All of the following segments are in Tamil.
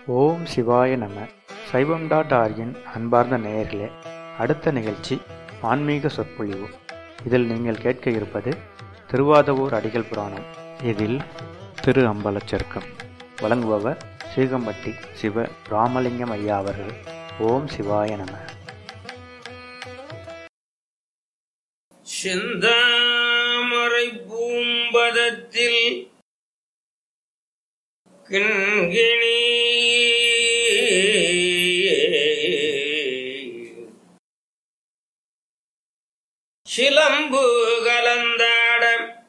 ஓம் சிவாய நம சைவம் டாட் ஆர்கின் அன்பார்ந்த நேயர்களே அடுத்த நிகழ்ச்சி ஆன்மீக சொற்பொழிவு இதில் நீங்கள் கேட்க இருப்பது திருவாதவூர் அடிகள் புராணம் இதில் திரு அம்பலச்சருக்கம் வழங்குபவர் சீகம்பட்டி சிவ ராமலிங்கம் ஐயா அவர்கள் ஓம் சிவாய நம செந்தாமரை பூம்பதத்தில் கிண்கிணி சிலம்பு கலந்தாட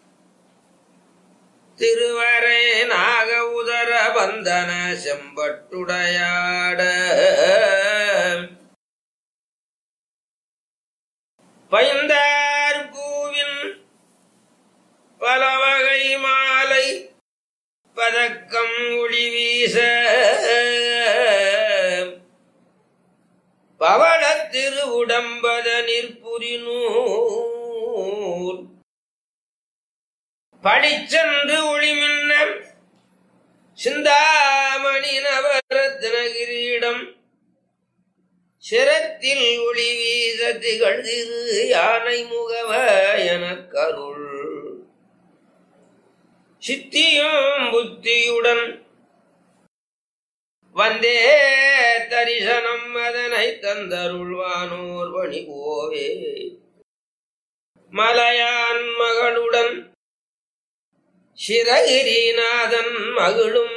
திருவரை நாக உதர பந்தன செம்பட்டுடையாட பைந்தார் பூவின் பலவகை மாலை பதக்கம் ஒளி வீச பவள திருவுடம்பத நிற்புரி நூல் படிச்சென்று ஒளிமின்ன சிந்தாமணி நவரத்ன கிரீடம் சிரத்தில் ஒளி வீச திகழ் திரு யானை முகவ எனக்கருள் சித்தியும் புத்தியுடன் வந்தே தரிசனம் அதனை தந்தருள்வானோர் பணி போவே மலையான் மகளுடன் சிறகிரிநாதன் மகளும்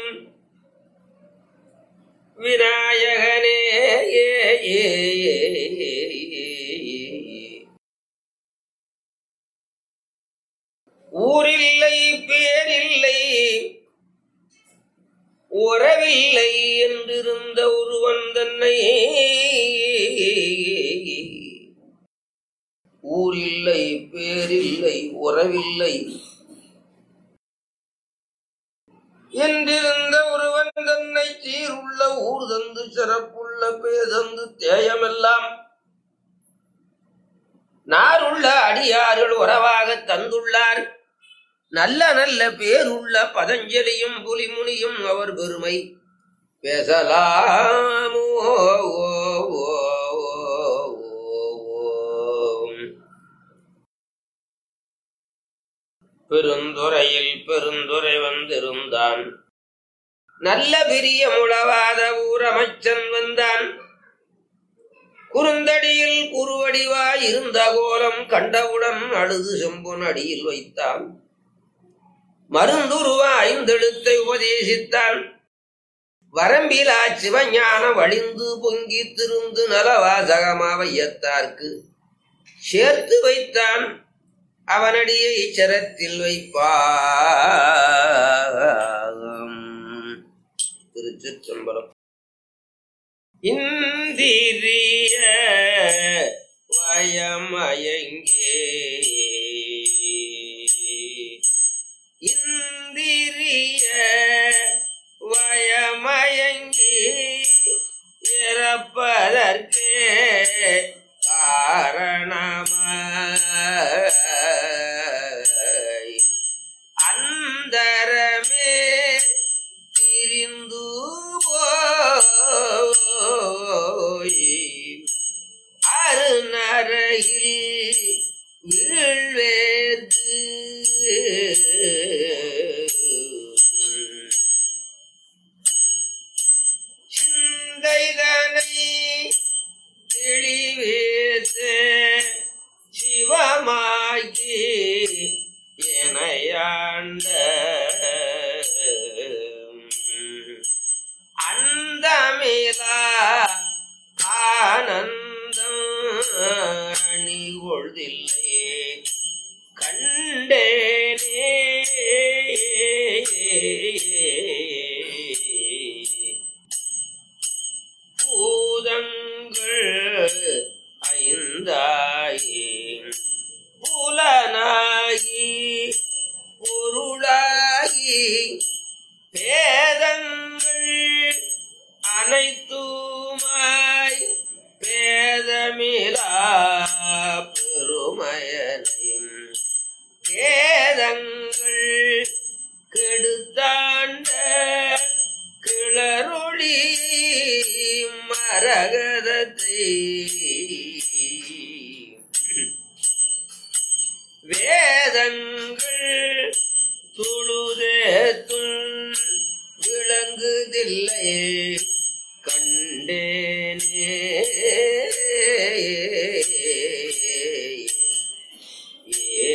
விநாயகனே ஏ ஏ ஏ ஊரில்லை பேரில்லை உறவில்லை என்றிருந்த ஒருவன் தன்னை ஊரில்லை பேரில்லை உறவில்லை என்றிருந்த ஒருவன் தன்னை சீருள்ள ஊர் தந்து சிறப்புள்ள பேதந்து தேயமெல்லாம் நாருள்ள அடியார்கள் உறவாக தந்துள்ளார் நல்ல நல்ல பேருள்ள பதஞ்சலியும் புலிமுனியும் அவர் பெருமை பேசலாமோ ஓ, ஓ, ஓ, ஓ. பெருந்துறையில் பெருந்துறை வந்திருந்தான் நல்ல பெரிய முழவாத ஊரமைச்சன் வந்தான் குறுந்தடியில் குறுவடிவாய் இருந்த கோலம் கண்டவுடன் அழுது செம்பொன் அடியில் வைத்தான் மருந்துருவ ஐந்தெழுத்தை உபதேசித்தான் வரம்பிலா சிவஞான வழிந்து பொங்கி திருந்து நலவாசகமா வையத்தார்க்கு சேர்த்து வைத்தான் அவனடியை சரத்தில் வைப்பாம் திருச்சிற்றம்பலம் இந்திரிய வயமயங்கே இந்திரிய வயமயங்கி இறப்பதற்கே காரணமாய் அந்தரமே திரிந்து போய் அருநரையில் வீழ்வேது சிந்தைதனை தெளிவேது சிவமாகி எனையாண்ட அந்தமிலா ஆனந்தம் அணிகொள்தில்லையே கண்டேனே பூதங்கள் ஐந்தாயே புலனாகி பொருளாகி பேதங்கள் அனைத்துமாய் பேதமிலா பெருமயனையும் கேதங்கள் கெடுத்தாண்ட கிளரும் மலரொளி மரகதத்தை வேதங்கள் தொழுதேத்தும் விளங்குதில்லை கண்டேனே ஏ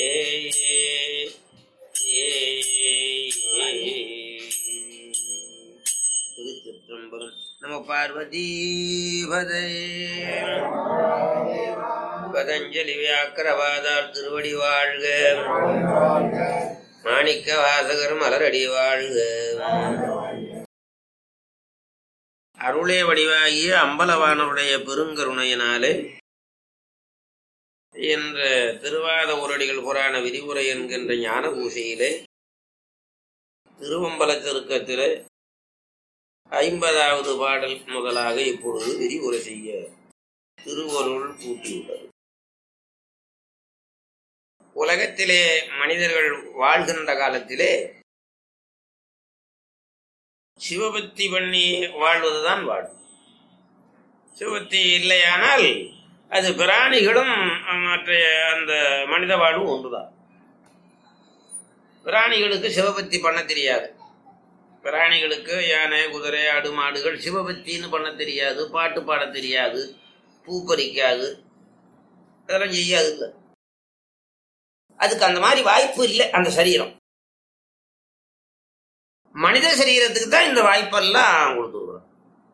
திருச்சிற்றம்பலம் நம பார்வதி பதே பதஞ்சலி வியாக்கரவாதார் திருவடி வாழ்க மாணிக்க வாசகர் மலரடி வாழ்க அருளே வடிவாகிய அம்பலவானருடைய பெருங்கருணையினாலே என்ற திருவாத உரடிகள் புராண விரிவுரை என்கின்ற ஞான பூசையிலே திருவம்பல திருக்கத்திலே ஐம்பதாவது பாடல் முதலாக இப்பொழுது விரிவுரை செய்ய திருவருள் கூட்டியுள்ளது உலகத்திலே மனிதர்கள் வாழ்கின்ற காலத்திலே சிவபக்தி பண்ணி வாழ்வதுதான் வாழ்வு சிவபக்தி இல்லையானால் அது பிராணிகளும் மற்ற அந்த மனித வாழ்வும் ஒன்றுதான் பிராணிகளுக்கு சிவபக்தி பண்ண தெரியாது பிராணிகளுக்கு யானை குதிரை ஆடு மாடுகள் சிவபக்தின்னு பண்ண தெரியாது பாட்டு பாட தெரியாது பூ பறிக்காது அதெல்லாம் செய்யாது இல்லை அதுக்கு அந்த மாதிரி வாய்ப்பு இல்லை அந்த சரீரம் மனித சரீரத்துக்கு தான் இந்த வாய்ப்பெல்லாம் கொடுத்துருக்குறோம்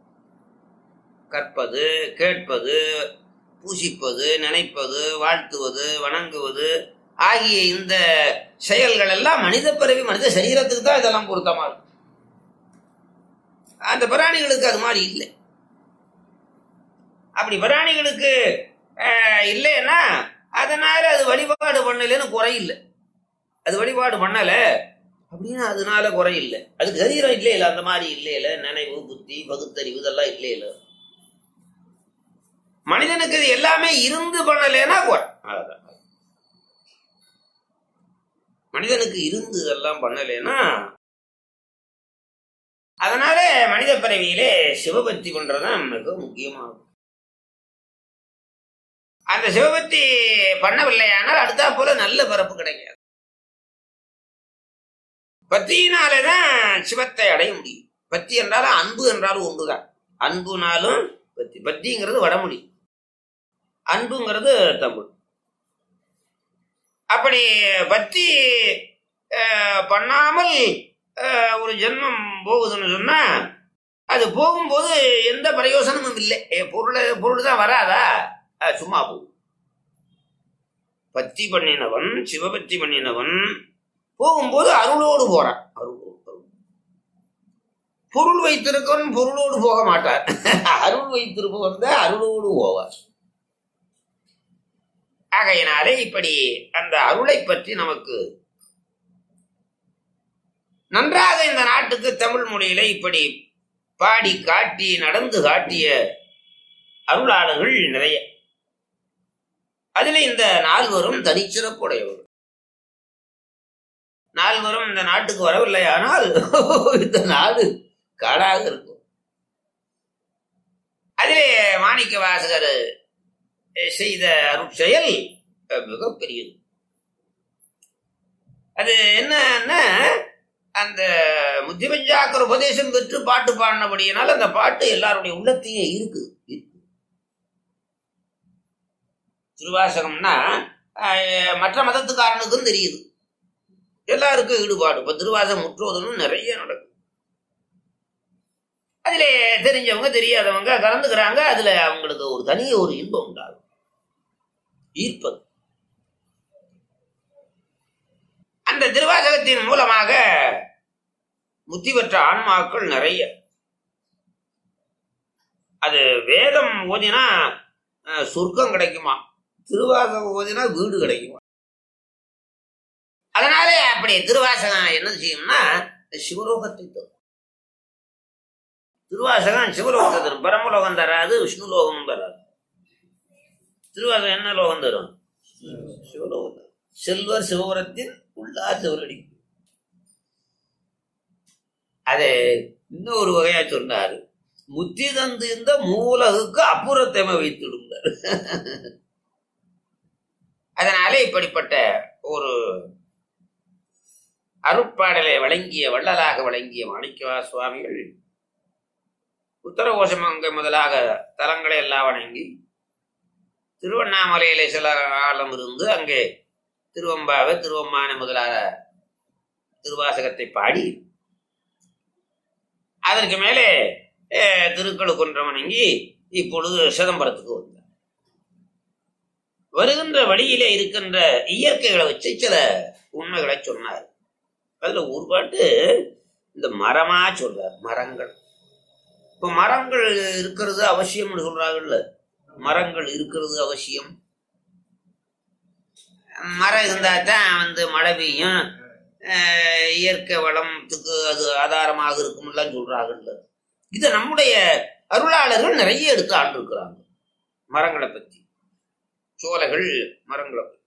கற்பது கேட்பது பூசிப்பது நினைப்பது வாழ்த்துவது வணங்குவது ஆகிய இந்த செயல்கள் எல்லாம் மனித பிறவி மனித சரீரத்துக்கு தான் இதெல்லாம் பொருத்தமா இருக்கும் அந்த பிராணிகளுக்கு அது மாதிரி இல்லை அப்படி பிராணிகளுக்கு ஆஹ், இல்லைன்னா அதனால அது வழிபாடு பண்ணலன்னு குறை இல்லை அது வழிபாடு பண்ணல அப்படின்னா அதனால குறை இல்லை அதுக்கு சரீரம் இல்லை இல்லை அந்த மாதிரி இல்லை இல்லை நினைவு புத்தி பகுத்தறிவு இதெல்லாம் இல்லை இல்லை மனிதனுக்கு இது எல்லாமே இருந்து பண்ணலைன்னா குறை அவ்வளவுதான். மனிதனுக்கு இருந்து இதெல்லாம் பண்ணலைன்னா அதனால மனித பிறவியிலே சிவபக்தி பண்றதுதான் மிக முக்கியமாகும் அந்த சிவபக்தி பண்ணவில்லையானால் அடுத்தா போல நல்ல பிறப்பு கிடைக்காது பக்தியினாலேதான் சிவத்தை அடைய முடியும் பக்தி என்றாலும் அன்பு என்றாலும் ஒன்றுதான் அன்புனாலும் பக்தி பக்திங்கிறது வடமொழி அன்புங்கிறது தமிழ் அப்படி பக்தி அஹ், பண்ணாமல் அஹ், ஒரு ஜென்மம் போகுதுன்னு சொன்னா அது போகும்போது எந்த பிரயோசனமும் இல்லை ஏ, பொருள் பொருள் தான் வராதா அது சும்மா போகும் பக்தி பண்ணினவன் சிவபக்தி பண்ணினவன் போகும்போது அருளோடு போறான் அருளோடு அருள். பொருள் வைத்திருக்கவன் பொருளோடு போக மாட்டார் அருள் வைத்திருப்பவன் தான் அருளோடு போவார் ஆகையினாலே இப்படி அந்த அருளை பற்றி நமக்கு நன்றாக இந்த நாட்டுக்கு தமிழ் மொழியில இப்படி பாடி காட்டி நடந்து காட்டிய அருளாளர்கள் நிறைய அதுல இந்த நால்வரும் தனிச்சிறப்புடையவர் நால்வரும் இந்த நாட்டுக்கு வரவில்லை ஆனால் இந்த நாடு காடாக இருக்கும் அதிலே மாணிக்க வாசகர் செய்த அருட்செயல் மிகப்பெரியது அது என்னன்னா அந்த முத்திபஞ்சாக்கர் உபதேசம் பெற்று பாட்டு பாடினபடியினால் அந்த பாட்டு எல்லாருடைய உள்ளத்தையே இருக்கு இருக்கு. திருவாசகம்னா அஹ், மற்ற மதத்துக்காரனுக்கும் தெரியுது எல்லாருக்கும் ஈடுபாடு இப்ப திருவாசகம் முற்றோதலும் நிறைய நடக்கும் அதுல தெரிஞ்சவங்க தெரியாதவங்க கலந்துக்கிறாங்க அதுல அவங்களுக்கு ஒரு தனி ஒரு இன்பம் உண்டாகும் ஈர்ப்பது அந்த திருவாசகத்தின் மூலமாக முத்தி பெற்ற ஆன்மாக்கள் நிறைய அது வேதம் ஓதினா அஹ், சொர்க்கம் கிடைக்குமா திருவாசகம் ஓதினா வீடு கிடைக்குமா அதனாலே அப்படி திருவாசகம் என்ன செய்யும்னா சிவலோகத்தை தரும் திருவாசகம் சிவலோகத்தை தரும் பிரம்மலோகம் தராது விஷ்ணு லோகமும் தராது திருவாசகம் என்ன லோகம் தரும் சிவலோகம் தரும். செல்வர் சிவபுரத்தின் உள்ளார் சிவரடி அது இன்னொரு வகையா சொன்னாரு முத்தி தந்து இந்த மூலகுக்கு அப்புறத்தமை வைத்திடுந்தார் அதனால இப்படிப்பட்ட ஒரு அருட்பாடலை வழங்கிய வள்ளலாக வழங்கிய மாணிக்கவா சுவாமிகள் உத்தரகோசமங்கை முதலாக தலங்களை எல்லாம் வணங்கி திருவண்ணாமலையிலே சில காலம் இருந்து அங்கே திருவம்பாவை திருவம்மான முதலாக திருவாசகத்தை பாடி அதற்கு மேலே அஹ், திருக்கழுக்குன்றம் வணங்கி இப்பொழுது சிதம்பரத்துக்கு வந்தார் வருகின்ற வழியிலே இருக்கின்ற இயற்கைகளை வச்சு சில உண்மைகளை சொன்னார் அதுல ஒரு பாட்டு இந்த மரமா சொல்றார் மரங்கள் இப்ப மரங்கள் இருக்கிறது அவசியம்னு சொல்றாங்கல்ல மரங்கள் இருக்கிறது அவசியம் மரம் இருந்தா தான் வந்து மழை பெய்யும் அஹ், இயற்கை வளத்துக்கு அது ஆதாரமாக இருக்கும்லாம் சொல்றாங்கல்ல இது நம்முடைய அருளாளர்கள் நிறைய எடுத்து ஆண்டிருக்கிறாங்க மரங்களை பத்தி சோலைகள் மரங்களை பத்தி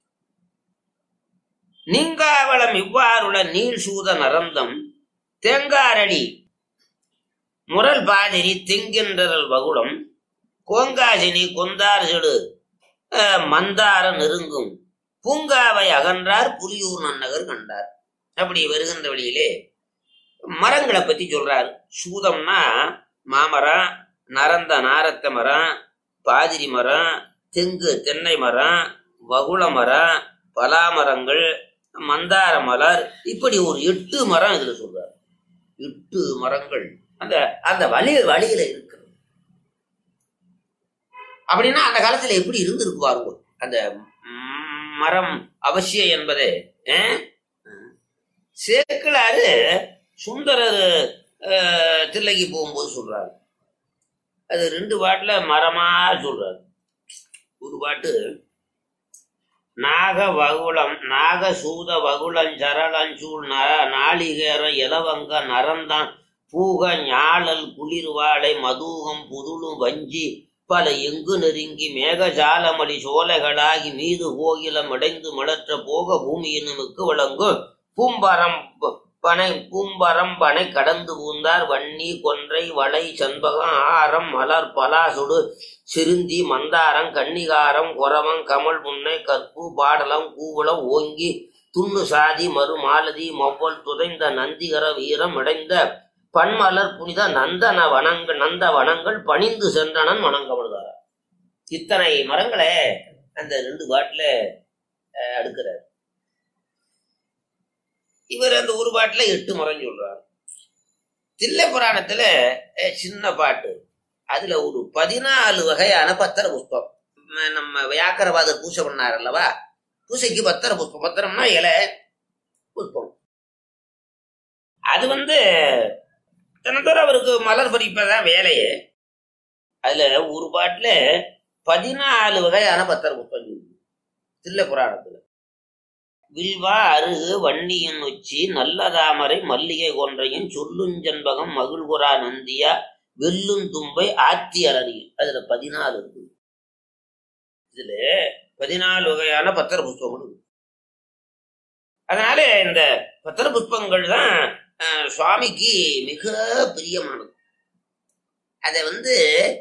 நீங்காவளம் இவ்வாறுள்ள நீர் சூத நரந்தம் தேங்காரடி முரல் பாதிரி திங்கின்றரல் வகுடம் கோங்காசினி கொந்தார் செடு அஹ், மந்தார நெருங்கும் பூங்காவை அகன்றார் புலியூர் நன்னகர் கண்டார் அப்படி வருகின்ற வழியிலே மரங்களை பத்தி சொல்றாரு சூதம்னா மாமரம் நரந்த நாரத்த மரம் பாதிரி மரம் தெங்கு தென்னை மரம் வகுள மரம் பலாமரங்கள் மந்தார மலர் இப்படி ஒரு எட்டு மரம் இதுல சொல்றாரு எட்டு மரங்கள் அந்த அந்த வழி வழியில இருக்கிறது அப்படின்னா அந்த காலத்துல எப்படி இருந்திருக்கு பாருங்க அந்த ம், மரம் அவசியம் என்பது அஹ், சேக்கிழாரு சுந்தரர் அஹ், தில்லைக்கு போகும்போது சொல்றாரு அது ரெண்டு பாட்டுல மரமா சொல்றாரு ஒரு பாட்டு நாக வகுளம் நாக சூத வகுளம் சரளஞ்சூழ் ந- நாளிகேரம் இலவங்க நரந்தான் பூக ஞாழல் குளிர்வாழை மதூகம் புதுளும் வஞ்சி பல எங்கு நெருங்கி மேகஜாலமலி சோலைகளாகி மீது கோகிலம் அடைந்து மலற்ற போக பூமியினுக்கு விளங்கும் பூம்பரம் ப- பனை பூம்பரம் பனை கடந்து பூந்தார் வன்னி கொன்றை வளை சண்பகம் ஆரம் மலர் பலாசுடு சிறுந்தி மந்தாரம் கன்னிகாரம் குரவம் கமல் முன்னை கற்பு பாடலம் கூவலம் ஓங்கி துண்ணு சாதி மறு மாலதி மொவ்வல் துதைந்த நந்திகர வீரம் இடைந்த பன்மலர் புனித நந்தன வனங்கள் நந்த வனங்கள் பணிந்து சென்றனன் வணங்கப்படுதார் இத்தனை மரங்களை அந்த ரெண்டு பாட்டுல அஹ், அடுக்கிறார் இவர் அந்த ஒரு பாட்டுல எட்டு மரம் சொல்றார் தில்லை புராணத்துல அஹ், சின்ன பாட்டு அதுல ஒரு பதினாலு வகையான பத்திர புஷ்பம் ம- நம்ம வியாக்கரவாதர் பூஜை பண்ணார் அல்லவா பூசைக்கு பத்திர புஷ்பம் பத்திரம்னா இலை புஷ்பம் அது வந்து தினத்தோறும் அவருக்கு மலர் பறிப்பதான் வேலையே அதுல ஒரு பாட்டுல பதினாலு வகையான பத்திர புஷ்பம் சொல்லுது தில்லை புராணத்துல வில்வா அருகு வன்னியின் உச்சி நல்ல தாமரை மல்லிகை கொன்றையும் சொல்லுஞ்சென்பகம் மகிழ்குரா நந்தியா வெல்லும் தும்பை ஆத்தி அலறியும் அதுல பதினாலு இருக்கு இதுல பதினாலு வகையான பத்திர புஷ்பங்கள் இருக்கு அதனால இந்த பத்திர புஷ்பங்கள் தான் அஹ், சுவாமிக்கு மிக பிரியமானது அதை வந்து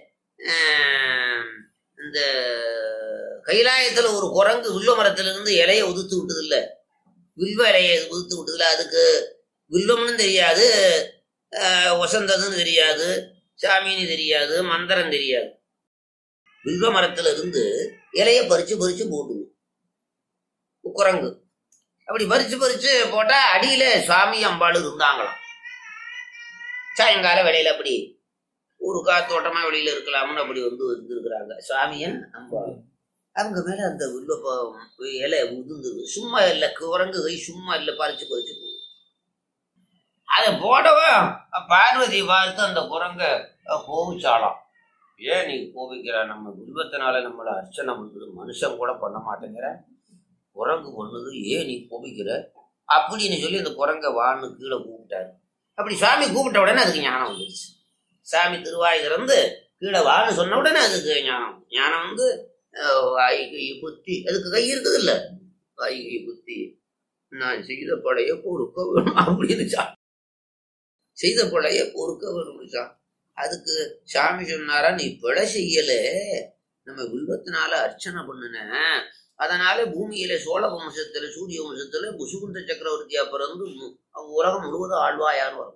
அஹ், இந்த கைலாயத்துல ஒரு குரங்கு வில்வ மரத்திலிருந்து இலையை உதுத்து விட்டது இல்ல வில்வ இலையை உதுத்து விட்டதுல அதுக்கு வில்வம்னு தெரியாது அஹ், வசந்ததுன்னு தெரியாது சாமின்னு தெரியாது மந்திரம் தெரியாது வில்வ மரத்துல இருந்து இலைய பறிச்சு பறிச்சு போட்டுது குரங்கு அப்படி பறிச்சு பறிச்சு போட்டா அடியில சுவாமி அம்பாள் இருந்தாங்களாம் சாயங்கால வேலையில அப்படி ஒரு காத்தோட்டமா வெளியில இருக்கலாம்னு அப்படி வந்து இருந்திருக்கிறாங்க சுவாமிய அம்பாள் அவங்க மேல அந்த வில்வ ப- இலை உதிர்ந்தது சும்மா இல்ல குரங்கு கை சும்மா இல்ல பறிச்சு பறிச்சு போகுது அதை போடவும் பார்வதி பார்த்து அந்த குரங்க கோவிச்சாலாம் ஏன் நீ கோபிக்கிற நம்ம வில்வத்தினால நம்மள அர்ச்சனை பண்ணுது மனுஷன் கூட பண்ண மாட்டேங்கிற குரங்கு பண்ணுது ஏன் நீ கோபிக்கிற அப்படின்னு சொல்லி அந்த குரங்க வான்னு கீழே கூப்பிட்டாரு அப்படி சாமி கூப்பிட்ட உடனே அதுக்கு ஞானம் வந்துருச்சு சாமி திருவாய் திறந்து கீழே வான்னு சொன்ன உடனே அதுக்கு ஞானம் ஞானம் வந்து அஹ், வாய் கை புத்தி அதுக்கு கை இருக்குது இல்ல வாய் கை புத்தி நான் செய்த படைய கொடுக்க வேணும் அப்படின்னு சா- செய்த பிழைய பொறுக்க வேணும் அதுக்கு சாமி சொன்னாரா நீ பிழை செய்யல நம்ம வில்வத்தினால அர்ச்சனை பண்ணுன அதனால பூமியில சோழ வம்சத்துல சூரிய வம்சத்துல புசுகுந்த சக்கரவர்த்தியா பிறந்து மு- அவங்க உலகம் முழுவதும் ஆழ்வாயான்னு வரும்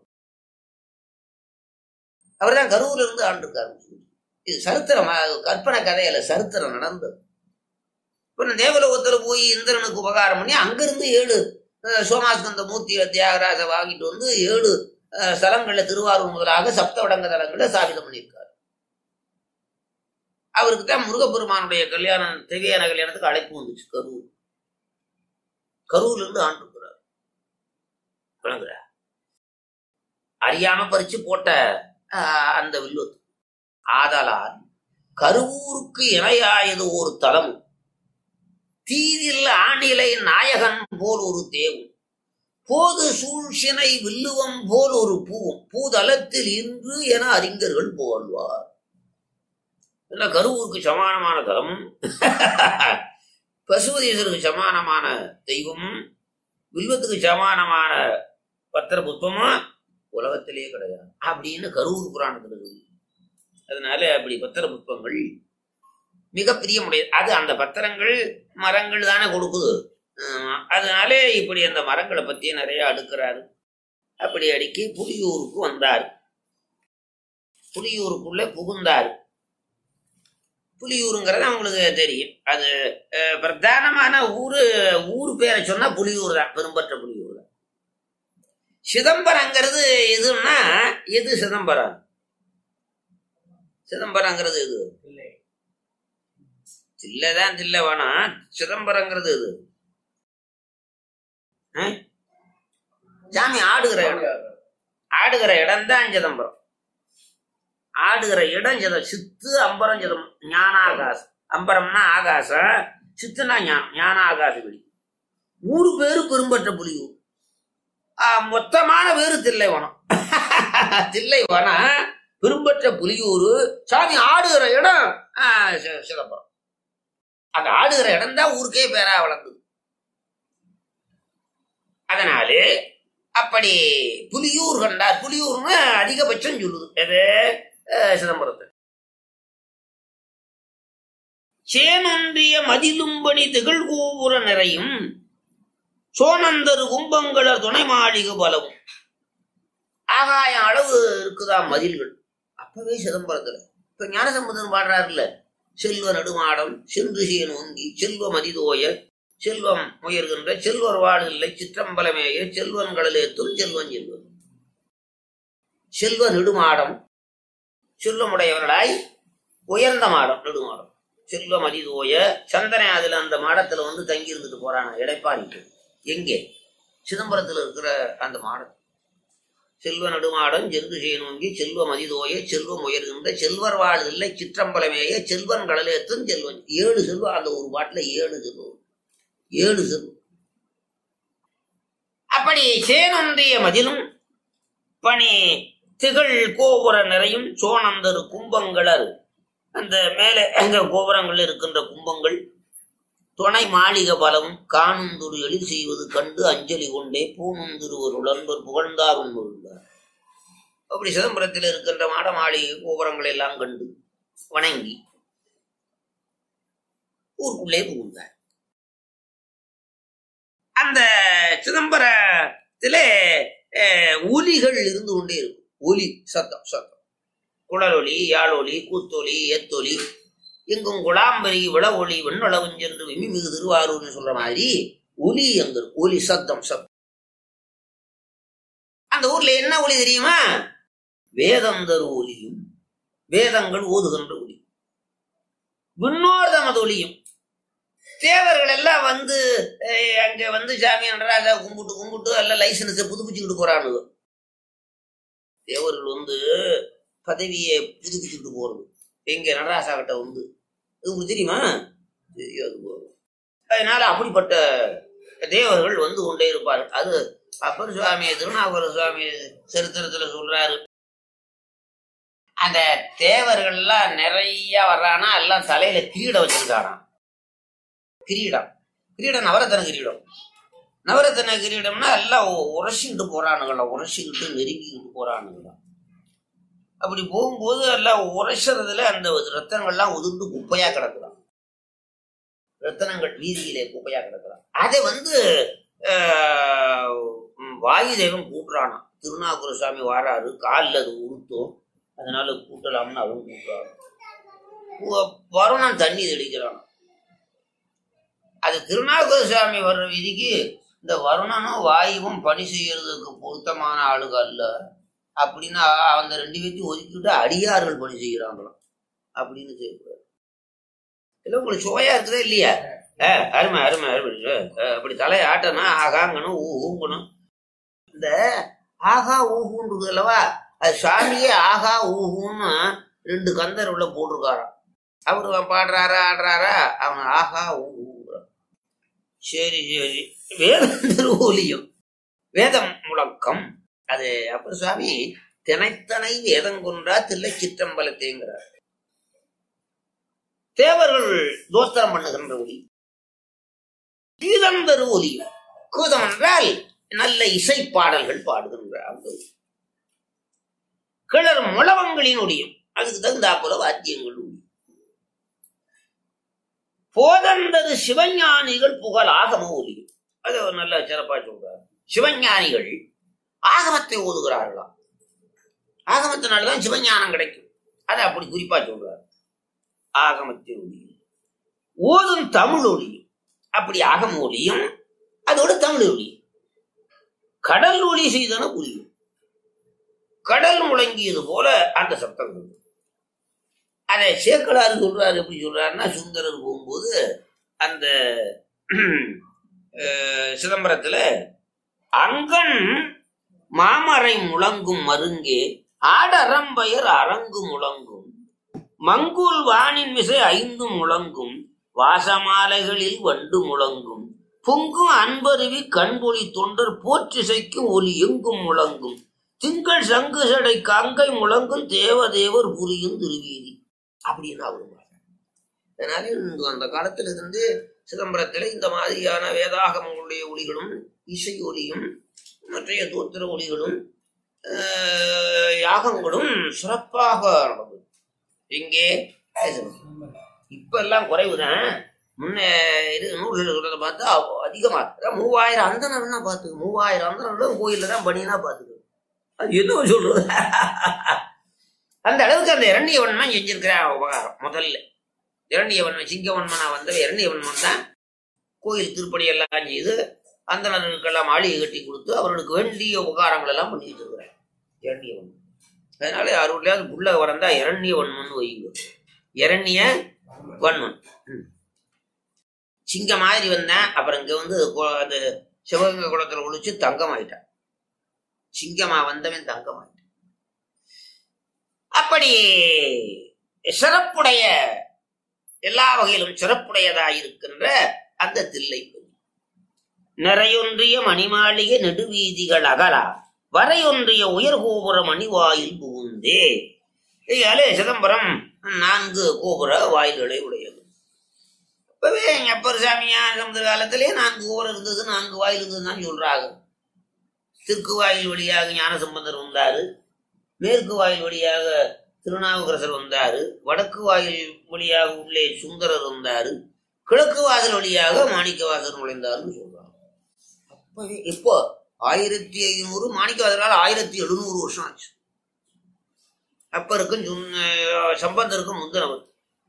அவர்தான் கருவூர்ல இருந்து ஆண்டிருக்காரு இது சரித்திரம் அது கற்பனை கதையில சரித்திரம் நடந்தது இப்ப தேவலோகத்துல போய் இந்திரனுக்கு உபகாரம் பண்ணி அங்கிருந்து ஏழு அஹ், சோமாஸ்கந்த மூர்த்திய தியாகராஜ வாங்கிட்டு வந்து ஏழு அஹ், ஸ்தலங்கள்ல திருவாரூர் முதலாக சப்தவடங்க தலங்கள்ல சாபிதம் பண்ணியிருக்காரு அவருக்கு தான் முருகப்பெருமானுடைய கல்யாணம் திவ்யான கல்யாணத்துக்கு அழைப்பு வந்துச்சு கரூர் கரூர்ல இருந்து ஆண்டிருக்கிறார் விளங்குறா அறியாம பறிச்சு போட்ட ஆஹ், அந்த வில்வத்து ஆதலால் கருவூருக்கு இணையாயது ஒரு தலம் தீதில் ஆணிலை நாயகன் போல் ஒரு தேவும் போது சூழ்ச்சினை வில்லுவம் போல் ஒரு பூவும் பூதலத்தில் இன்று என அறிஞர்கள் புகழ்வார் இல்ல கருவூருக்கு சமானமான தலமும் பசுபதீஸ்வருக்கு சமானமான தெய்வமும் வில்வத்துக்கு சமானமான பத்திர புஷ்பமும் உலகத்திலேயே கிடையாது அப்படின்னு கரூர் புராணத்தில் இருக்குது அதனால அப்படி பத்திர புஷ்பங்கள் மிக பிரியமுடையது அது அந்த பத்திரங்கள் மரங்கள் தானே கொடுக்குது ஆமா. அதனால இப்படி அந்த மரங்களை பத்தி நிறைய அடுக்கிறாரு அப்படி அடுக்கி புலியூருக்கு வந்தார் புலியூருக்குள்ள புகுந்தார் புலியூருங்கிறது அவங்களுக்கு தெரியும் அது அஹ், பிரதானமான ஊரு ஊர் பேரை சொன்னா புலியூர் தான் பெரும்பற்ற புலியூர் தான் சிதம்பரங்கிறது எதுன்னா எது சிதம்பரம் சிதம்பரங்கிறது எது தில்லைதான் தில்லை வேணாம் சிதம்பரங்கிறது எது ஆ? சாமி ஆடுகிற இடம் ஆடுகிற இடம் தான் சிதம்பரம் ஆடுகிற இடம் சிதம் சித்து அம்பரம் சிதம் ஞானாகாசம் அம்பரம்னா ஆகாசம் சித்துனா ஞானம் ஞான ஆகாச வெளி ஊரு பேரு பெரும்பற்ற புலியூர் ஆ, மொத்தமான பேரு தில்லைவனம் தில்லைவனம் பெரும்பற்ற புலியூர் சாமி ஆடுகிற இடம் ஆ, சி- சிதம்பரம் அந்த ஆடுகிற இடம் தான் ஊருக்கே பேரா வளர்ந்தது அதனாலே அப்படி புலியூர் கண்டார் புலியூர்னு அதிகபட்சம் சொல்லுது எது அஹ், சிதம்பரத்தை சேனொன்றிய மதிலும்பணி திகழ் கோபுர நிறையும் சோனந்தரு கும்பங்களர் துணை மாளிகை பலவும் ஆகாயம் அளவு இருக்குதா மதில்கள் அப்பவே சிதம்பரத்துல இப்ப ஞானசம்பந்தன் பாடுறாருல்ல செல்வ நடுமாடம் சென்று சேனோங்கி செல்வ மதிதோய செல்வம் உயர்கின்ற செல்வர் வாடு இல்லை சிற்றம்பலமேய செல்வன் கடலேத்துள் செல்வன் செல்வன் செல்வ நெடுமாடம் செல்வமுடையவர்களாய் உயர்ந்த மாடம் நெடுமாடம் செல்வம் அதிதோய சந்தனை அதுல அந்த மாடத்துல வந்து தங்கி இருந்துட்டு போறானா எடைப்பாடிக்கு எங்கே சிதம்பரத்துல இருக்கிற அந்த மாடம் செல்வ நடுமாடம் சென்று செய்யணுங்கி செல்வம் அதிதோய செல்வம் உயர்கின்ற செல்வர் வாழ் இல்லை சிற்றம்பலமேய செல்வன் கடலேத்தும் செல்வன் ஏழு செல்வம் அந்த ஒரு பாட்டுல ஏழு செல்வம் ஏழு செல்வம் அப்படி சேனொன்றிய மதிலும் பனி திகழ் கோபுர நிறையும் சோனந்தரு கும்பங்களர் அந்த மேலே அங்க கோபுரங்கள் இருக்கின்ற கும்பங்கள் துணை மாளிகை பலம் காணுந்துரு எழில் செய்வது கண்டு அஞ்சலி கொண்டே பூணுந்திருவர் உழன்பர் புகழ்ந்தார் உண்மைந்தார் அப்படி சிதம்பரத்தில் இருக்கின்ற மாட மாளிகை கோபுரங்கள் எல்லாம் கண்டு வணங்கி ஊருக்குள்ளே புகுந்தார் அந்த சிதம்பரத்திலே அஹ், ஒலிகள் இருந்து கொண்டே இருக்கும் ஒலி சத்தம் சத்தம் குழலொலி யாழொலி கூத்தொலி ஏத்தொலி எங்கும் குளாம்பரி விள ஒளி வெண்ணளவும் சென்று விமி மிகு திருவாரூர்னு சொல்ற மாதிரி ஒலி அங்க இருக்கும் ஒலி சத்தம் சத்தம் அந்த ஊர்ல என்ன ஒலி தெரியுமா வேதந்தர் ஒலியும் வேதங்கள் ஓதுகின்ற ஒலி விண்ணோர் தமது ஒலியும் தேவர்கள் எல்லாம் வந்து அஹ், அங்க வந்து சாமி நடராஜா கும்பிட்டு கும்பிட்டு எல்லாம் லைசன்ஸை புதுப்பிச்சுக்கிட்டு போறானுங்க தேவர்கள் வந்து பதவியை புதுப்பிச்சுக்கிட்டு போறது எங்க நடராசா கிட்ட வந்து இது உங்களுக்கு தெரியுமா தெரியாது போறது அதனால அப்படிப்பட்ட தேவர்கள் வந்து கொண்டே இருப்பார்கள் அது அப்பர் சுவாமி திருநாவுக்கர சுவாமி சரித்திரத்துல சொல்றாரு அந்த தேவர்கள்லாம் நிறைய வர்றானா எல்லாம் தலையில கிரீடம் வச்சிருக்காராம் கிரீடம் கிரீடம் நவரத்தன கிரீடம் நவரத்தன கிரீடம்னா எல்லாம் உ- உரசிக்கிட்டு போறானுங்களா உரசிக்கிட்டு நெருங்கிக்கிட்டு போறானுங்களா அப்படி போகும்போது எல்லாம் உரசுறதுல அந்த ரத்தனங்கள்லாம் உதிர்ந்து குப்பையா கிடக்குறான் ரத்தனங்கள் வீதியிலே குப்பையா கிடக்குறான் அதை வந்து ஆஹ், ம், வாயு தேவன் கூட்டுறானாம் திருநாகூர சாமி வாராரு காலில் அது உருத்தும் அதனால கூட்டலாம்னு அவன் கூட்டுறான் உ- வருணன் தண்ணி தெளிக்கிறான் அது திருநாகூர சாமி வர்ற விதிக்கு இந்த வருணனும் வாயுவும் பணி செய்யறதுக்கு பொருத்தமான ஆளுக அல்ல அப்படின்னா அந்த ரெண்டு பேர்த்தையும் ஒதுக்கிவிட்டு அடியார்கள் பணி செய்கிறாங்களாம் அப்படின்னு செய்யக்கூடாது இல்லை உங்களுக்கு சுவையா இருக்குதா இல்லையா ஆ, அருமை அருமை அருமை ஆ, அப்படி தலையை ஆட்டணும் ஆகாங்கணும் ஊ ஊங்கணும் இந்த ஆகா ஊகுன்றது அல்லவா அது சாமியே ஆகா ஊகுன்னு ரெண்டு கந்தர் உள்ள போட்டிருக்காராம் அவரு பாடுறாரா ஆடுறாரா அவன் ஆகா ஊகுங்கிறான் சரி சரி வேதம் திருவோலியம் வேதம் முழக்கம் அது அப்பர் சுவாமி தினைத்தனை வேதம் கொன்றா தில்லை சிற்றம்பலத்தேங்கிறார் தேவர்கள் தோஸ்தரம் பண்ணுகின்ற ஒலி கீதம் தரு ஒலியும் கூதம் என்றால் நல்ல இசை பாடல்கள் பாடுகின்ற அந்த ஒலி கிளர் முழவங்களின் ஒலியும் அதுக்கு தகுந்தாப்புல வாத்தியங்கள் ஒலி போதந்தது சிவஞானிகள் புகழ் ஆகம ஒலியும் அது ஒரு நல்ல சிறப்பா சொல்றார் சிவஞானிகள் ஆகமத்தை ஓதுகிறார்களாம் ஆகமத்தினால்தான் சிவஞானம் கிடைக்கும் அதை அப்படி குறிப்பா சொல்றார் ஆகமத்தின் ஒளியும் ஓதும் தமிழ் ஒளியும் அப்படி ஆகம ஒளியும் அதோட தமிழ் ஒளியும் கடல் ஒளி செய்தன புரியும் கடல் முழங்கியது போல அந்த சப்தம் வரும். அதை சேக்கலாறு சொல்றாரு எப்படி சொல்றாருன்னா சுந்தரர் போகும்போது அந்த அஹ், சிதம்பரத்துல அங்கன் மாமரை முழங்கும் மருங்கே ஆடரம்பயர் அரங்கு முழங்கும் மங்குல் வானின் மிசை ஐந்து முழங்கும் வாசமாலைகளில் வண்டு முழங்கும் பொங்கும் அன்பருவி கண்பொழி தொண்டர் போற்றிசைக்கும் ஒலி எங்கும் முழங்கும் திங்கள் சங்கு சடை கங்கை முழங்கும் தேவதேவர் புரியும் திருவீதி அப்படின்னு அவரு பாடுறார். அதனால இந்த அந்த காலத்துல இருந்து சிதம்பரத்துல இந்த மாதிரியான வேதாகமங்களுடைய ஒளிகளும் இசை ஒளியும் மற்றைய தோத்திர ஒளிகளும் ஆஹ், யாகங்களும் சிறப்பாக நடந்தது இங்கே இப்ப எல்லாம் குறைவுதான் முன்ன இது நூல்கள் சொல்றதை பார்த்தா அதிகமா அதான் மூவாயிரம் அந்தனர்னா பாத்துக்கு மூவாயிரம் அந்தனர்களும் கோயில்ல தான் பணியனா பாத்துக்கு அது என்ன சொல்றது அந்த அளவுக்கு அந்த இரண்டியவன்மன் செஞ்சிருக்கிறான் உபகாரம் முதல்ல இரண்டியவன்மன் சிங்கவன்மனா வந்த இரண்டியவன்மன் தான் கோயில் திருப்பணி எல்லாம் செய்து அந்தனர்களுக்கெல்லாம் மாளிகை கட்டி கொடுத்து அவர்களுக்கு வேண்டிய உபகாரங்கள் எல்லாம் பண்ணி வச்சிருக்கிறார் இரண்டியவன் அதனால யாருடையாவது புள்ள வரந்தா இரண்டிய வன்மன் வைங்க இரண்டிய வன்மன் ம். சிங்கம் மாதிரி வந்தேன் அப்புறம் இங்க வந்து கொ- அது சிவகங்கை குளத்துல ஒழிச்சு தங்கம் ஆயிட்டான் சிங்கமா வந்தவன் தங்கம் ஆயிட்டான் அப்படி சிறப்புடைய எல்லா வகையிலும் சிறப்புடையதாயிருக்கின்ற அந்த தில்லை நிறையொன்றிய மணிமாளிகை நெடுவீதிகள் அகலா வரையொன்றிய உயர் கோபுர மணிவாயில் புகுந்தே இதாலே சிதம்பரம் நான்கு கோபுர வாயில்களை உடையது இப்பவே எங்க அப்பர் சாமியா சமுதிர காலத்திலே நான்கு கோபுரம் இருந்தது நான்கு வாயில் இருந்ததுன்னு தான் சொல்றாங்க தெற்கு வாயில் வழியாக ஞானசம்பந்தர் வந்தாரு மேற்கு வாயில் வழியாக திருநாவுக்கரசர் வந்தாரு வடக்கு வாயில் வழியாக உள்ளே சுந்தரர் வந்தாரு கிழக்கு வாசல் வழியாக மாணிக்கவாசர் நுழைந்தாருன்னு சொல்றாங்க அப்பவே இப்போ ஆயிரத்தி ஐநூறு மாணிக்கவாசலால் ஆயிரத்தி எழுநூறு வருஷம் ஆச்சு அப்பருக்கும் சுந்த- சம்பந்தருக்கும் முந்தினவர்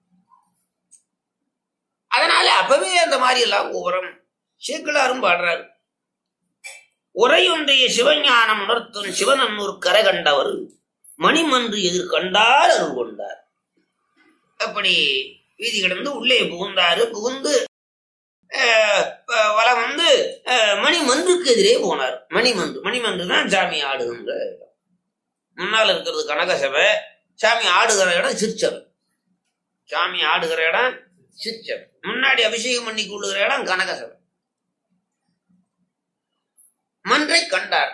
அதனால அப்பவே அந்த மாதிரி எல்லாம் கோபுரம் சேக்கிழாரும் பாடுறாரு உரையொன்றைய சிவஞானம் உணர்த்தும் சிவனன்னூர் கரை கண்டவர் மணிமன்று எதிர் கண்டார் அருள் கொண்டார் அப்படி வீதி கிடந்து உள்ளே புகுந்தாரு புகுந்து அஹ், அஹ், வலம் வந்து அஹ், மணிமன்றுக்கு எதிரே போனார் மணிமன்று மணிமன்று தான் சாமி ஆடுகின்ற இடம் முன்னால் இருக்கிறது கனகசபை சாமி ஆடுகிற இடம் சிற்சபை சாமி ஆடுகிற இடம் சிற்சபை முன்னாடி அபிஷேகம் பண்ணி கொள்ளுகிற இடம் கனகசபை மன்றை கண்டார்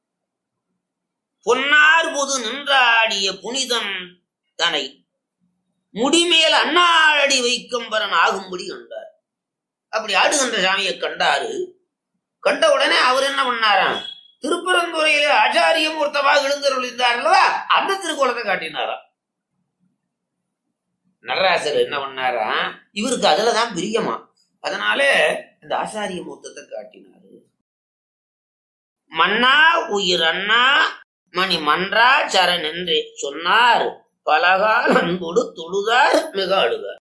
பொன்னார் பொது நின்றாடிய புனிதம் தனை முடிமேல் அண்ணாடி வைக்கும் பரன் ஆகும்படி கண்டார் அப்படி ஆடுகின்ற சாமியை கண்டாரு கண்ட உடனே அவர் என்ன பண்ணாராம் திருப்பரந்துறையில ஆச்சாரியம் ஒருத்தமாக எழுந்தருள் இருந்தார்களா அந்த திருக்கோலத்தை காட்டினாராம் நடராசர் என்ன பண்ணாரா இவருக்கு அதுலதான் பிரியமா அதனால இந்த ஆசாரிய மூர்த்தத்தை காட்டினாரு மன்னா உயிர் அண்ணா மணி மன்றா சரண் என்று சொன்னார் பலகால் அன்போடு தொழுதார் மிக அழுதார்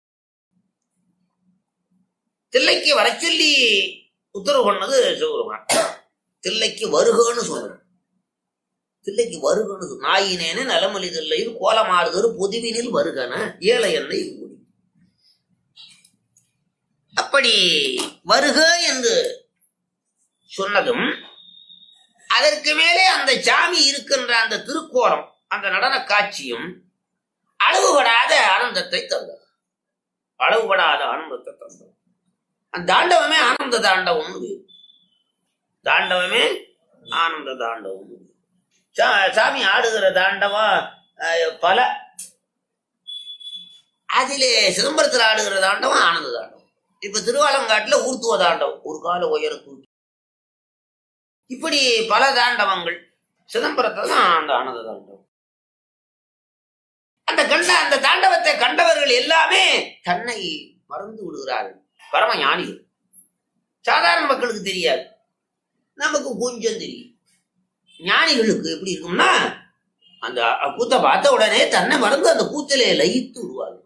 தில்லைக்கு வர சொல்லி உத்தரவு பண்ணது சிவபெருமான் தில்லைக்கு வருகன்னு சொன்னது தில்லைக்கு வருகன்னு சொன்ன நாயினேன நலமலி தில்லையில் கோலமாறுதரு பொதுவினில் வருகன ஏழை என்னை கூடி அப்படி வருக என்று சொன்னதும் அதற்கு மேலே அந்த சாமி இருக்கின்ற அந்த திருக்கோலம் அந்த நடன காட்சியும் அளவுபடாத ஆனந்தத்தை தந்தது அளவுபடாத ஆனந்தத்தை தந்தது அந்த தாண்டவமே ஆனந்த தாண்டவம் தாண்டவமே ஆனந்த தாண்டவம் சா- சாமி ஆடுகிற தாண்டவம் அஹ், பல அதிலே சிதம்பரத்தில் ஆடுகிற தாண்டவம் ஆனந்த தாண்டவம் இப்ப திருவாலங்காட்டுல ஊர்த்துவ தாண்டவம் ஒரு கால உயர தூக்கி இப்படி பல தாண்டவங்கள் சிதம்பரத்துல தான் அந்த ஆனந்த தாண்டவம் அந்த கண்ட அந்த தாண்டவத்தை கண்டவர்கள் எல்லாமே தன்னை மறந்து விடுகிறார்கள் பரம ஞானிகள் சாதாரண மக்களுக்கு தெரியாது நமக்கு கொஞ்சம் தெரியும் ஞானிகளுக்கு எப்படி இருக்கும்னா அந்த கூத்தை பார்த்த உடனே தன்னை மறந்து அந்த கூத்திலே லயித்து விடுவார்கள்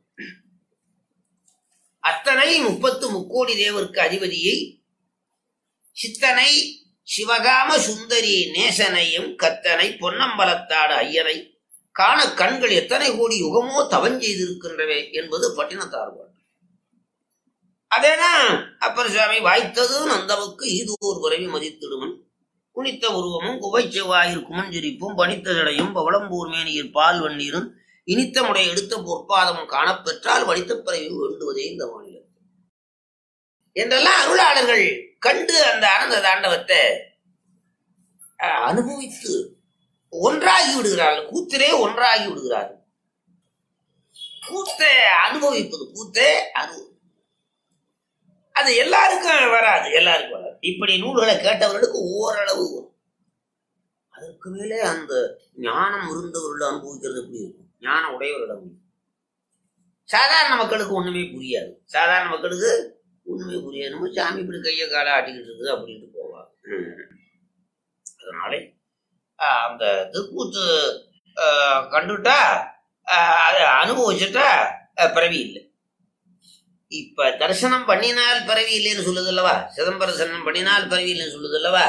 அத்தனை முப்பத்து முக்கோடி தேவருக்கு அதிபதியை சித்தனை சிவகாம சுந்தரி நேசனையும் கத்தனை பொன்னம்பலத்தாடு ஐயனை காண கண்கள் எத்தனை கோடி யுகமோ தவம் செய்திருக்கின்றவை என்பது பட்டினத்தார் பாட்டு அதேதான் அப்பர் சுவாமி வாய்த்தது நந்தவுக்கு இது ஒரு பிறவி மதித்திடுமன் குனித்த உருவமும் குவை செவ்வாயில் குமஞ்சிரிப்பும் பனித்த ஜடையும் பவளம்பூர் மேனியில் பால் வண்ணீரும் இனித்த முறை எடுத்த பொற்பாதமும் காணப்பெற்றால் வடித்த பிறவி வேண்டுவதே இந்த மாநிலம் என்றெல்லாம் அருளாளர்கள் கண்டு அந்த ஆனந்த தாண்டவத்தை அஹ், அனுபவித்து ஒன்றாகி விடுகிறார்கள் கூத்திலே ஒன்றாகி விடுகிறார்கள் கூத்தை அனுபவிப்பது கூத்தே அனுபவி அது எல்லாருக்கும் வராது எல்லாருக்கும் வராது இப்படி நூல்களை கேட்டவர்களுக்கு ஓரளவு வரும் அதற்கு மேலே அந்த ஞானம் இருந்தவர்கள் அனுபவிக்கிறது எப்படி இருக்கும் ஞானம் உடையவரிடம் சாதாரண மக்களுக்கு ஒண்ணுமே புரியாது சாதாரண மக்களுக்கு ஒண்ணுமே புரியாது நம்ம சாமி இப்படி கையை காலை ஆட்டிக்கிட்டு இருக்குது அப்படின்ட்டு போவாங்க ம். அதனால ஆஹ், அந்த திருக்கூத்து ஆஹ், கண்டுட்டா ஆஹ், அதை அனுபவிச்சுட்டா ஆஹ், பிறவி இல்லை இப்ப தரிசனம் பண்ணினால் பிறவி இல்லைன்னு சொல்லுது அல்லவா சிதம்பர தரிசனம் பண்ணினால் பிறவி இல்லைன்னு சொல்லுது அல்லவா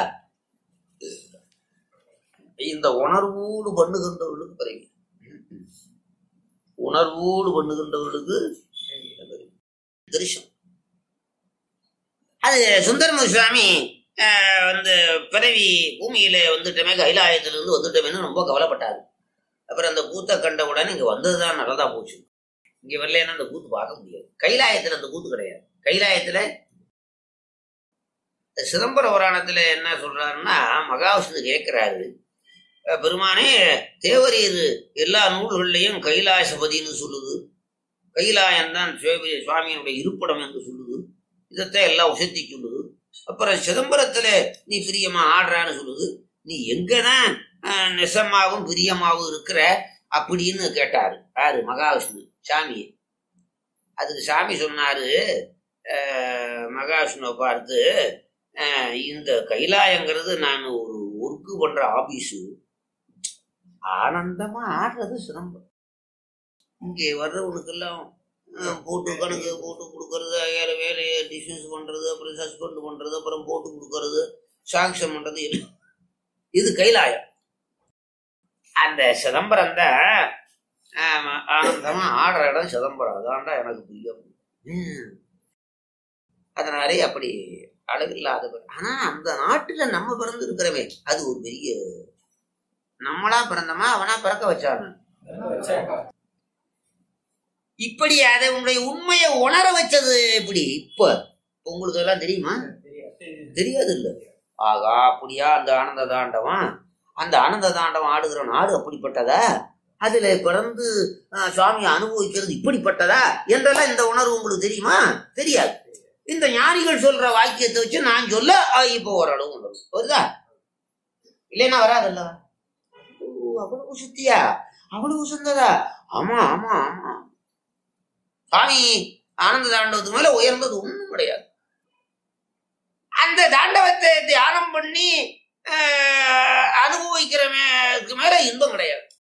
இந்த உணர்வோடு பண்ணுகின்றவர்களுக்கு பிறவி உணர்வோடு பண்ணுகின்றவர்களுக்கு பிறவி. தரிசனம் அது சுந்தரம சுவாமி ஆஹ், வந்து பிறவி பூமியில வந்துட்டோமே கைலாயத்திலிருந்து வந்துட்டோமேன்னு ரொம்ப கவலைப்பட்டாரு அப்புறம் அந்த கூத்தை கண்ட உடனே இங்க வந்ததுதான் நல்லதா போச்சு இங்க வரலன்னா அந்த கூத்து பார்க்க முடியாது கைலாயத்துல அந்த கூத்து கிடையாது கைலாயத்துல சிதம்பர புராணத்துல என்ன சொல்றாருன்னா மகாவிஷ்ணு கேட்கிறாரு அஹ் பெருமானே தேவரீர் எல்லா நூல்கள்லையும் கைலாசபதின்னு சொல்லுது கைலாயம் தான் சுவாமியினுடைய இருப்பிடம் என்று சொல்லுது இதைத்தான் எல்லாம் உசத்தி சொல்லுது அப்புறம் சிதம்பரத்துல நீ பிரியமா ஆடுறான்னு சொல்லுது நீ எங்கதான் அஹ், நெசமாவும் பிரியமாவும் இருக்கிற அப்படின்னு கேட்டாரு யாரு மகாவிஷ்ணு சாமியை அதுக்கு சாமி சொன்னாரு அஹ், மகாவிஷ்ணுவை பார்த்து அஹ், இந்த கைலாயங்கிறது நான் ஒரு ஒர்க்கு பண்ற ஆபீஸு ஆனந்தமா ஆடுறது சிதம்பரம் இங்கே வர்றவனுக்கெல்லாம் அஹ், போட்டு கணக்கு போட்டு கொடுக்கறது வேற வேலையை டிஸ்மிஸ் பண்றது அப்புறம் சஸ்பெண்ட் பண்றது அப்புறம் போட்டு கொடுக்கறது சாங்ஷன் பண்றது எல்லாம். இது கைலாயம் அந்த சிதம்பரம் தான் ஆமா, ஆனந்தமா ஆடுற இடம் சிதம்பரம் அதான்டா எனக்கு பிரியம் ம். அதனாலே அப்படி அழகில்லாதவர் ஆனா அந்த நாட்டுல நம்ம பிறந்து இருக்கிறவே அது ஒரு பெரிய நம்மளா பிறந்தோமா அவனா பிறக்க வச்சானு இப்படி அதை உன்னுடைய உண்மையை உணர வச்சது எப்படி இப்ப உங்களுக்கு எல்லாம் தெரியுமா தெரியாது இல்ல ஆகா அப்படியா அந்த ஆனந்த தாண்டவம் அந்த ஆனந்த தாண்டவம் ஆடுகிற நாடு அப்படிப்பட்டதா அதுல பிறந்து அஹ், சுவாமியை அனுபவிக்கிறது இப்படிப்பட்டதா என்றெல்லாம் இந்த உணர்வு உங்களுக்கு தெரியுமா தெரியாது இந்த ஞானிகள் சொல்ற வாக்கியத்தை வச்சு நான் சொல்ல அஹ், இப்போ ஓரளவு வரும். வருதா இல்லைன்னா வராதுல்ல ஓ, அவ்வளவு சுத்தியா அவ்வளவு சுந்ததா ஆமா ஆமா ஆமா சாமி ஆனந்த தாண்டவத்துக்கு மேல உயர்ந்தது ஒண்ணும் கிடையாது அந்த தாண்டவத்தை தியானம் பண்ணி அஹ், அனுபவிக்கிறவனுக்கு மேல இன்பம் கிடையாது